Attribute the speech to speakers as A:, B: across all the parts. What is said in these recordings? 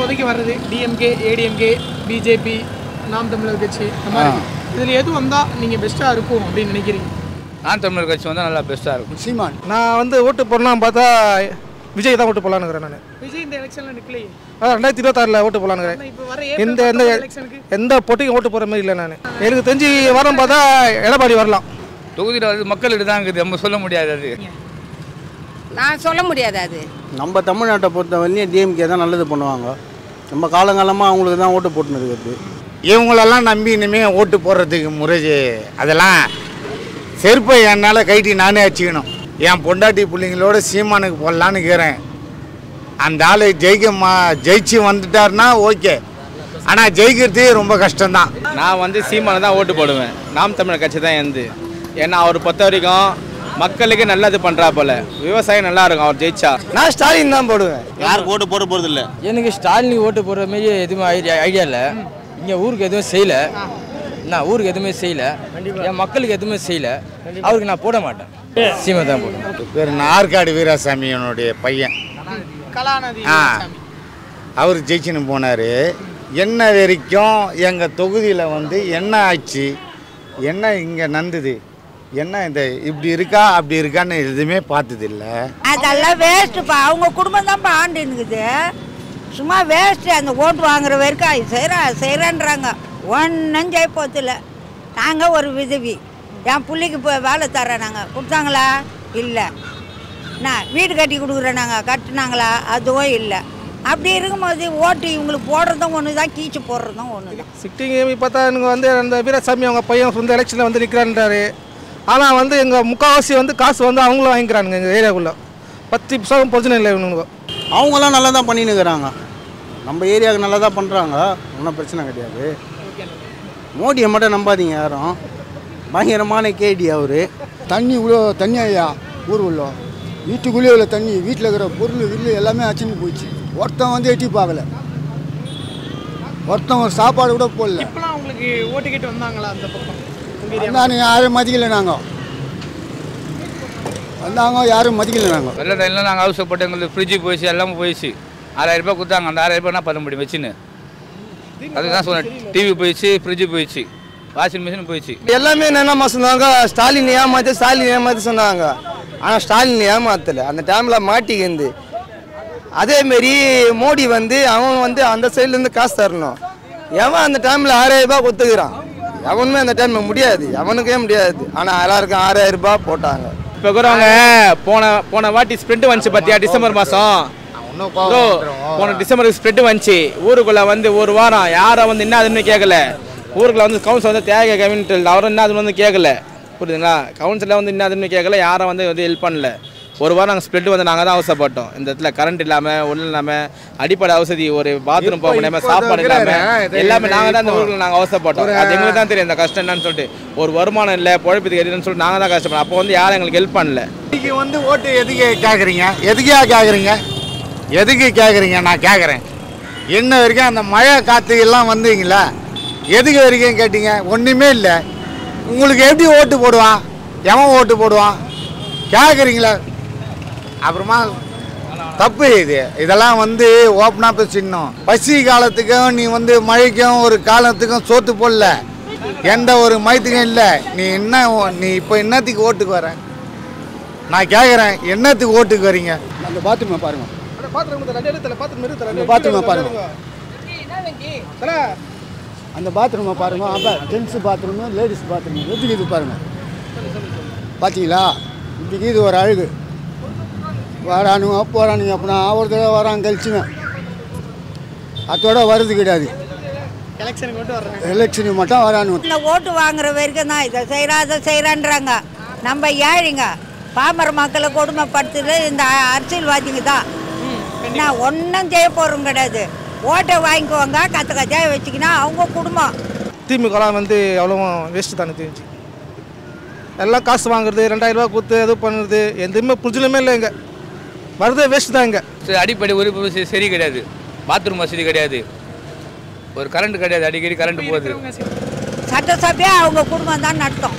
A: இப்போதைக்கு வர்றது DMK ADMK BJP நாம் தமிழர் கட்சி இந்த மாதிரி இதில் எது வந்தால் நீங்கள் பெஸ்ட்டாக இருக்கும் அப்படின்னு நினைக்கிறீங்க
B: நான் தமிழர் கட்சி வந்தால் நல்லா பெஸ்ட்டாக இருக்கும்
C: சீமான்
D: நான் வந்து ஓட்டு போடலாம் பார்த்தா விஜய் தான் ஓட்டு போடலான்னு நான்
A: விஜய் இந்த எலெக்ஷனில் நிற்கலையே
D: அதான் ரெண்டாயிரத்தி இருபத்தாறில் ஓட்டு போடலான்னு
A: இப்போ வர
D: எந்த எந்த
A: எலெக்ஷனுக்கு
D: எந்த போட்டிக்கும் ஓட்டு போகிற மாதிரி இல்லை நான் எனக்கு தெரிஞ்சு வரம் பார்த்தா எடப்பாடி வரலாம்
B: தொகுதியில் வந்து மக்கள்கிட்ட தான் இருக்குது நம்ம சொல்ல முடியாது அது
E: நான் சொல்ல முடியாது அது
C: நம்ம தமிழ்நாட்டை பொறுத்த வரையும் டிஎம்கே தான் நல்லது பண்ணுவாங்க நம்ம காலங்காலமாக அவங்களுக்கு தான் ஓட்டு போட்டுன்னு இருக்குது
F: இவங்களெல்லாம் நம்பி இனிமேல் ஓட்டு போடுறதுக்கு முறை அதெல்லாம் செருப்பை என்னால் கைட்டி நானே அடிச்சுக்கணும் என் பொண்டாட்டி பிள்ளைங்களோட சீமானுக்கு போடலான்னு இருக்கிறேன் அந்த ஆள் ஜெயிக்க மா ஜெயிச்சு வந்துட்டாருன்னா ஓகே ஆனால் ஜெயிக்கிறதே ரொம்ப கஷ்டம்தான்
G: நான் வந்து சீமானை தான் ஓட்டு போடுவேன் நாம் தமிழர் கட்சி தான் எந்து ஏன்னா அவர் பொறுத்த வரைக்கும் மக்களுக்கு நல்லது பண்ணுறா போல விவசாயம் நல்லா இருக்கும் அவர் ஜெயிச்சா
D: நான் ஸ்டாலின் தான் போடுவேன்
C: யாருக்கு ஓட்டு போட போகிறது இல்லை
H: எனக்கு ஸ்டாலினுக்கு ஓட்டு போடுற மாதிரி எதுவுமே ஐடியா ஐடியா இல்லை இங்கே ஊருக்கு எதுவும் செய்யல நான் ஊருக்கு எதுவுமே செய்யல என் மக்களுக்கு எதுவுமே செய்யல அவருக்கு நான் போட மாட்டேன் சீமை தான் போடுவேன்
F: பேர் ஆற்காடு வீராசாமியனுடைய பையன்
A: கலாநிதி
F: ஆ அவர் ஜெயிச்சுன்னு போனார் என்ன வரைக்கும் எங்கள் தொகுதியில் வந்து என்ன ஆச்சு என்ன இங்கே நந்துது என்ன இந்த இப்படி இருக்கா அப்படி இருக்கான்னு எதுவுமே பார்த்ததில்ல
E: அதெல்லாம் வேஸ்ட்டுப்பா அவங்க குடும்பம் தான்ப்பா ஆண்டுனுக்குது சும்மா வேஸ்ட்டு அந்த ஓட்டு வாங்குற வரைக்கும் செய்கிறா செய்கிறேன்றாங்க ஒன்றும் ஜெய போதில்ல நாங்கள் ஒரு விதவி என் பிள்ளைக்கு இப்போ வேலை தரேன் நாங்கள் கொடுத்தாங்களா இல்லை நான் வீடு கட்டி கொடுக்குறேன் நாங்கள் கட்டுனாங்களா அதுவும் இல்லை அப்படி இருக்கும்போது ஓட்டு இவங்களுக்கு போடுறதும் ஒன்று தான் கீச்சு போடுறதும் ஒன்று தான்
D: சிட்டிங்க பார்த்தா எனக்கு வந்து அந்த வீரசாமி அவங்க பையன் சொந்த எலெக்ஷனில் வந்து நிற்கிறான்றாரு ஆனால் வந்து எங்கள் முக்கால்வாசி வந்து காசு வந்து அவங்களும் வாங்கிக்கிறானுங்க எங்கள் ஏரியாவுக்குள்ளே பத்து பர்சன்ட் பிரச்சனை இல்லை இவனுங்க
C: அவங்களாம் நல்லா தான் பண்ணின்னு இருக்கிறாங்க நம்ம ஏரியாவுக்கு நல்லா தான் பண்ணுறாங்க ஒன்றும் பிரச்சனை கிடையாது மோடியை மட்டும் நம்பாதீங்க யாரும் பயங்கரமான கேடி அவர்
I: தண்ணி இவ்வளோ தண்ணி ஐயா ஊர் உள்ள வீட்டுக்குள்ளே உள்ள தண்ணி வீட்டில் இருக்கிற பொருள் வில்லு எல்லாமே அச்சுன்னு போச்சு ஒருத்தன் வந்து எட்டி பார்க்கல ஒருத்தன் ஒரு சாப்பாடு கூட போடல
A: இப்போலாம் உங்களுக்கு ஓட்டு கேட்டு வந்தாங்களா அந்த பக்கம் உங்க ஏரியா
I: வந்தாங்க யாரும் மதிக்கல நாங்கள் வந்தாங்க யாரும் மதிக்கல நாங்கள்
B: வெள்ள டைமில் நாங்கள் அவசரப்பட்டு எங்களுக்கு ஃப்ரிட்ஜு போயிடுச்சு எல்லாமே போயிடுச்சு ஆறாயிரம் ரூபாய் கொடுத்தாங்க அந்த ஆறாயிரம் ரூபாய் என்ன பண்ண முடியும் வச்சுன்னு அதுதான் சொன்னேன் டிவி போயிடுச்சு ஃப்ரிட்ஜு போயிடுச்சு வாஷிங் மிஷின் போயிடுச்சு
D: எல்லாமே என்னென்னமா சொன்னாங்க ஸ்டாலின் ஏமாத்து ஸ்டாலின் ஏமாத்து சொன்னாங்க ஆனால் ஸ்டாலின் ஏமாத்தலை அந்த டைமில் மாட்டிக்கிந்து அதேமாரி மோடி வந்து அவன் வந்து அந்த சைட்லேருந்து காசு தரணும் எவன் அந்த டைமில் ஆறாயிரம் ரூபாய் கொடுத்துக்கிறான் எவனுமே அந்த டைமில் முடியாது எவனுக்கே முடியாது ஆனால் எல்லாருக்கும் ஆறாயிரம் ரூபாய் போட்டாங்க
G: இப்போ கூட அவங்க போன போன வாட்டி ஸ்ப்ரிண்ட் வந்துச்சு பார்த்தியா டிசம்பர் மாதம் ப்ரோ போன டிசம்பருக்கு ஸ்ப்ரெட் வந்துச்சு ஊருக்குள்ள வந்து ஒரு வாரம் யாரை வந்து என்ன அதுன்னு கேட்கல ஊருக்குள்ள வந்து கவுன்சில் வந்து தேவை கம்யூனிட்டி அவரும் என்ன அதுன்னு வந்து கேட்கல புரியுதுங்களா கவுன்சிலில் வந்து என்ன அதுன்னு கேட்கல யாரும் வந்து வந்து ஹெல்ப் பண்ணல ஒரு வாரம் நாங்கள் ஸ்ப்ரெட் வந்து நாங்கள் தான் அவசரப்பட்டோம் இந்த இடத்துல கரண்ட் இல்லாமல் ஒன்றும் இல்லாமல் அடிப்படை வசதி ஒரு பாத்ரூம் போக முடியாமல் சாப்பாடு இல்லாமல் எல்லாமே நாங்கள் தான் இந்த ஊரில் நாங்கள் அவசரப்பட்டோம் அது எங்களுக்கு தான் தெரியும் இந்த கஷ்டம் என்னன்னு சொல்லிட்டு ஒரு வருமானம் இல்லை பொழைப்பதுக்கு எதுன்னு சொல்லிட்டு நாங்கள் தான் கஷ்டப்பட்டோம் அப்போ வந்து யாரும் எங்களுக்கு ஹெல்ப் பண்ணல
F: இன்னைக்கு வந்து ஓட்டு எதுக்கு கேட்குறீங்க எதுக்கே கேட்குறீங்க எதுக்கு கேட்குறீங்க நான் கேட்குறேன் என்ன வரைக்கும் அந்த மழை காற்று எல்லாம் வந்தீங்களா எதுக்கு வரைக்கும் கேட்டீங்க ஒன்றுமே இல்லை உங்களுக்கு எப்படி ஓட்டு போடுவான் எவன் ஓட்டு போடுவான் கேட்குறீங்களா அப்புறமா தப்பு இது இதெல்லாம் வந்து ஓப்பனாக பேசிடணும் பசி காலத்துக்கும் நீ வந்து மழைக்கும் ஒரு காலத்துக்கும் சோத்து போடல எந்த ஒரு மயத்துக்கும் இல்லை நீ என்ன ஓ- நீ இப்போ என்னத்துக்கு ஓட்டுக்கு வர நான் கேட்குறேன் என்னத்துக்கு ஓட்டுக்கு வரீங்க
I: அந்த பாத்ரூமை பாருங்க
D: பாத்ரூம்
I: அந்த பாத்ரூமை பாருங்க அந்த பாத்ரூமை பாருங்க அப்போ ஜென்ஸ் பாத்ரூமு லேடிஸ் பாத்ரூமு எதுக்கு இது பாருங்க பார்த்தீங்களா இப்படிக்கு இது ஒரு அழகு வரானுங்க போகிறானுங்க அப்படின்னா ஒரு தடவை வராங்க கழிச்சுங்க அதோட வருது கிடையாது
A: எலெக்ஷனுக்கு மட்டும் வர்றாங்க
I: எலெக்ஷனுக்கு மட்டும் வரானுங்க
E: இந்த ஓட்டு வாங்குற வரைக்கும் தான் இதை செய்கிறா அதை செய்கிறான்றாங்க நம்ம ஏழைங்க பாமர மக்களை கொடுமைப்படுத்துறது இந்த அரசியல்வாதிங்க தான் நான் ஒன்றும் செய்ய போகிறோம் கிடையாது ஓட்டை வாங்கிக்குவாங்க கத்த கத்தையாக வச்சுக்கினா அவங்க குடும்பம்
D: திமுகலாம் வந்து அவ்வளோவும் வேஸ்ட்டு தானே தெரிஞ்சு எல்லாம் காசு வாங்குறது ரெண்டாயிரம் ரூபாய் கொடுத்து இது பண்ணுறது எதுவுமே புரிஞ்சலுமே இல்லை இங்கே வரதே வேஸ்ட்டு தான் இங்கே
B: சரி அடிப்படை உறுப்பு வசதி சரி கிடையாது பாத்ரூம் வசதி கிடையாது ஒரு கரண்ட் கிடையாது அடிக்கடி கரண்ட் போகுது
E: சட்டசபையாக அவங்க குடும்பம் தான் நடத்தும்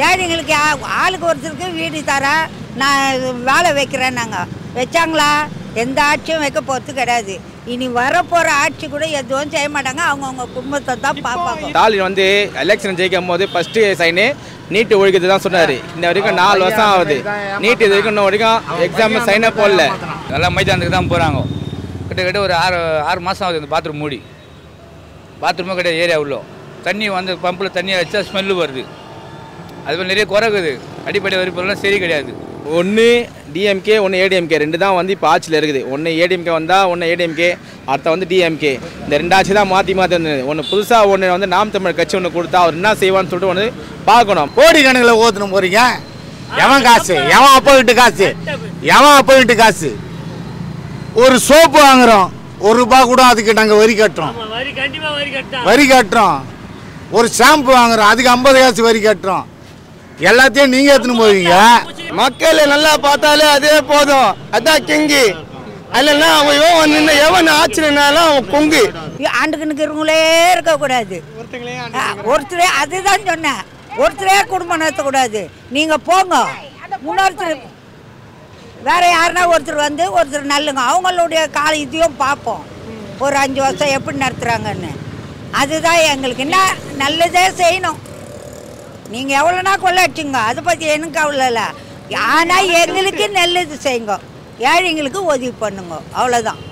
E: ஏழைங்களுக்கு ஆ- ஆளுக்கு ஒருத்தருக்கு வீடு தர நான் வேலை வைக்கிறேன் நாங்கள் வச்சாங்களா எந்த ஆட்சியும் வைக்க போகிறது கிடையாது இனி வரப்போகிற ஆட்சி கூட எதுவும் செய்ய மாட்டாங்க அவங்கவுங்க குடும்பத்தை தான் பார்ப்பாங்க
G: ஸ்டாலின் வந்து எலெக்ஷன் ஜெயிக்கும் போது ஃபர்ஸ்ட் சைனு நீட்டு ஒழிக்கிறது தான் சொன்னார் இன்ன வரைக்கும் நாலு வருஷம் ஆகுது நீட் இது வரைக்கும் இன்ன வரைக்கும் எக்ஸாம் சைனே போடல
B: எல்லாம் மைதானத்துக்கு தான் போகிறாங்க கிட்டத்தட்ட ஒரு ஆறு ஆறு மாதம் ஆகுது இந்த பாத்ரூம் மூடி பாத்ரூமே கிடையாது ஏரியா உள்ள தண்ணி வந்து பம்பில் தண்ணி வச்சா ஸ்மெல்லு வருது அது மாதிரி நிறைய குறைக்குது அடிப்படை வரிப்பொருள்லாம் சரி கிடையாது
G: ஒன்று டிஎம்கே ஒன்று ஏடிஎம்கே ரெண்டு தான் வந்து இப்போ ஆட்சியில் இருக்குது ஒன்று ஏடிஎம்கே வந்தால் ஒன்று ஏடிஎம்கே அடுத்த வந்து டிஎம்கே இந்த ரெண்டு ஆட்சி தான் மாற்றி மாற்றி வந்தது ஒன்று புதுசாக ஒன்று வந்து நாம் தமிழ் கட்சி ஒன்று கொடுத்தா அவர் என்ன செய்வான்னு சொல்லிட்டு ஒன்று பார்க்கணும்
F: கோடி கணக்கில் ஓத்துன்னு போறீங்க எவன் காசு எவன் அப்பா வீட்டு காசு எவன் அப்பா வீட்டு காசு ஒரு சோப்பு வாங்குறோம் ஒரு ரூபாய் கூட அதுக்கு நாங்கள் வரி கட்டுறோம் வரி கட்டுறோம் ஒரு ஷாம்பு வாங்குறோம் அதுக்கு ஐம்பது காசு வரி கட்டுறோம் எல்லாத்தையும் நீங்க எடுத்துன்னு போவீங்க
D: மக்களை நல்லா பார்த்தாலே அதே போதும் அதான் கிங்கி இல்லைன்னா அவன் இவன் வந்து நின்னு எவன் ஆச்சுனாலும் அவன் கொங்கு
E: ஆண்டுக்கு இருக்கிறவங்களே இருக்கக்கூடாது
A: ஒருத்தங்களே
E: ஆ, ஒருத்தரே அதுதான் சொன்னேன் ஒருத்தரே குடும்பம் நடத்தக்கூடாது நீங்கள் போங்க இன்னொருத்தர் வேற யாருன்னா ஒருத்தர் வந்து ஒருத்தர் நல்லுங்க அவங்களுடைய கால இதையும் பார்ப்போம் ஒரு அஞ்சு வருஷம் எப்படி நடத்துகிறாங்கன்னு அதுதான் எங்களுக்கு என்ன நல்லதே செய்யணும் நீங்கள் எவ்வளோனா கொள்ளாச்சுங்க அதை பற்றி எனக்கு கவலை இல்லை ஆனால் எங்களுக்கு நல்லது செய்யுங்க ஏழைங்களுக்கு உதவி பண்ணுங்க அவ்வளோதான்